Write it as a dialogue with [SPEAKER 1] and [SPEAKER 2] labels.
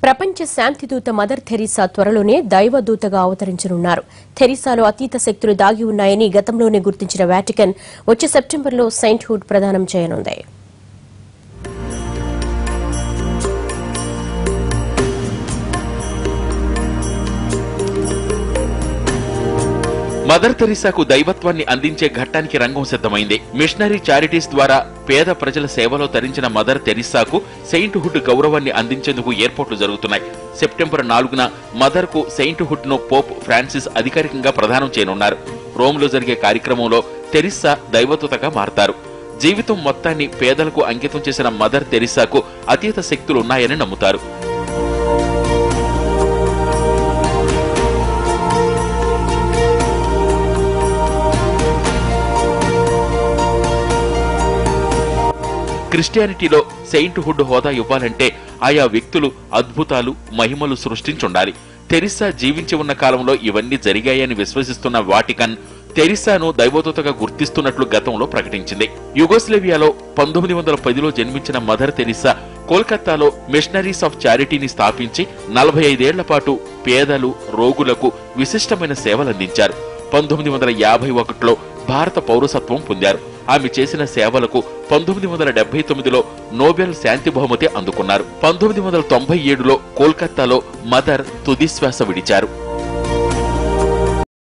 [SPEAKER 1] ప్రపంచ శాంతిదూత mother Teresa త్వరలోనే దైవదూతగా అవతరించనున్నారు థెరీసాలో అతీత శక్తులు దాగి ఉన్నాయని గతంలోనే గుర్తించిన వాటికన్ వచ్చే సెప్టెంబర్లో సెయింట్ హుడ్ ప్రదానం చేయనుంది
[SPEAKER 2] మదర్ తెరిసాకు దైవత్వాన్ని అందించే ఘట్టానికి రంగం సిద్ధమైంది మిషనరీ చారిటీస్ ద్వారా పేద ప్రజల సేవలో తరించిన మదర్ తెరిసాకు సెయింట్ హుడ్ గౌరవాన్ని అందించేందుకు ఏర్పాట్లు జరుగుతున్నాయి సెప్టెంబర్ నాలుగున మదర్ కు సెయింట్ హుడ్ ను పోప్ ఫ్రాన్సిస్ అధికారికంగా ప్రదానం చేయనున్నారు రోమ్లో జరిగే కార్యక్రమంలో తెరిస్సా దైవదూతగా మారతారు జీవితం మొత్తాన్ని పేదలకు అంకితం చేసిన మదర్ తెరిసాకు అతీత శక్తులున్నాయని నమ్ముతారు క్రిస్టియానిటీలో సెయింట్ హుడ్ హోదా ఇవ్వాలంటే ఆయా వ్యక్తులు అద్భుతాలు మహిమలు సృష్టించుండాలి తెరిసా జీవించి ఉన్న కాలంలో ఇవన్నీ జరిగాయని విశ్వసిస్తున్న వాటికన్ తెరిసాను దైవదూతగా గుర్తిస్తున్నట్లు గతంలో ప్రకటించింది యుగోస్లేవియాలో పంతొమ్మిది వందల పదిలో జన్మించిన మదర్ తెరిసా కోల్కతాలో మిషనరీస్ ఆఫ్ చారిటీని స్థాపించి నలభై ఐదేళ్ల పాటు పేదలు రోగులకు విశిష్టమైన సేవలందించారు పంతొమ్మిది వందల యాభై ఒకటిలో భారత పౌరసత్వం పొందారు ఆమె చేసిన సేవలకు పంతొమ్మిది వందల డెబ్బై తొమ్మిదిలో నోబెల్ శాంతి బహుమతి అందుకున్నారు పంతొమ్మిది వందల తొంభై ఏడులో కోల్కతాలో మదర్ తుదిశ్వాస విడిచారు